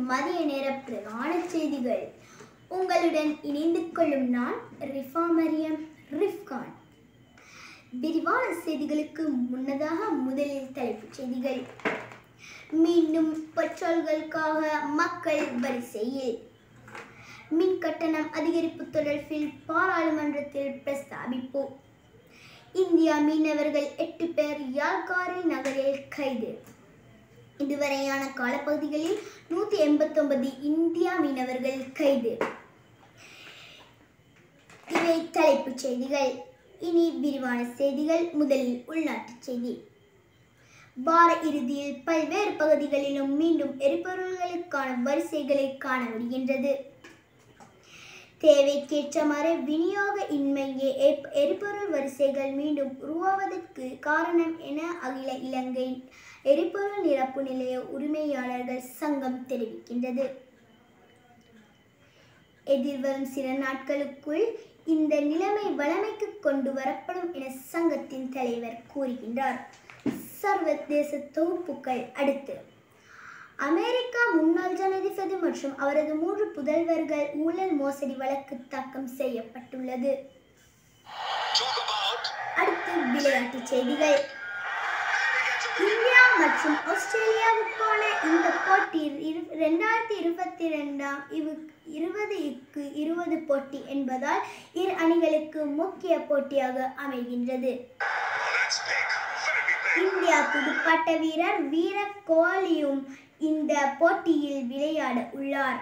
மதிய நேர பிரதான செய்திகள் உங்களுடன் இணைந்து கொள்ளும் நான் ரிஃபா மரியம் ரிஃப்கான் விரிவான செய்திகளுக்கு முன்னதாக முதலில் தலைப்புச் செய்திகள் மீண்டும் பெட்ரோல்களுக்காக மக்கள் வரிசையில் மின் கட்டணம் அதிகரிப்பு தொடர்பில் பாராளுமன்றத்தில் பிரஸ்தாபிப்பு இந்தியா மீனவர்கள் எட்டு பேர் யாழ்காரை நகரில் கைது இதுவரையான காலப்பகுதிகளில் நூற்றி எண்பத்தொன்பது இந்தியா மீனவர்கள் கைது இவை தலைப்புச் செய்திகள் இனி விரிவான செய்திகள் முதலில் உள்நாட்டுச் செய்தி வார இறுதியில் பல்வேறு பகுதிகளிலும் மீண்டும் எரிபொருள்களுக்கான வரிசைகளை காண முடிகின்றது தேவைக்கேற்றமாறு விநியோக இன்மையே எப்- எரிபொருள் வரிசைகள் மீண்டும் உருவாவதற்கு காரணம் என அகில இலங்கை எரிபொருள் நிரப்பு நிலைய உரிமையாளர்கள் சங்கம் தெரிவிக்கின்றது எதிர்வரும் சில நாட்களுக்குள் இந்த நிலைமை வழமைக்கு கொண்டு வரப்படும் என சங்கத்தின் தலைவர் கூறுகின்றார் சர்வதேச தொகுப்புகள் அடுத்து அமெரிக்கா முன்னாள் ஜனாதிபதி மற்றும் அவரது மூன்று புதல்வர்கள் ஊழல் மோசடி வழக்கு தாக்கம் செய்யப்பட்டுள்ளது Talk about அடுத்து விளையாட்டுச் செய்திகள் இந்தியா மற்றும் ஆஸ்திரேலியாவுக்கான இந்த போட்டி இரு- ரெண்டாயிரத்தி இருபத்தி ரெண்டாம் இவு இருபதுக்கு இருபது போட்டி என்பதால் இரு அணிகளுக்கு முக்கிய போட்டியாக அமைகின்றது let's pick. Very big. India துடுப்பாட்ட வீரர் வீரத் கோலியும் இந்த போட்டியில் விளையாட உள்ளார்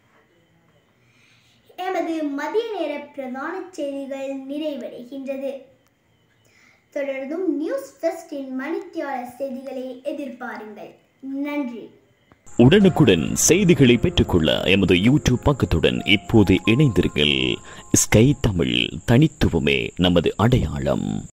எமது மதிய நேர பிரதான செய்திகள் நிறைவடைகின்றது தொடர்ந்தும் நியூஸ் ஃபெஸ்டின் மணித்தியால செய்திகளை எதிர்பாருங்கள் நன்றி உடனுக்குடன் செய்திகளை பெற்றுக்கொள்ள எமது யூடியூப் பக்கத்துடன் இப்போது இணைந்திருங்கள் ஸ்கை தமிழ் தனித்துவமே நமது அடையாளம்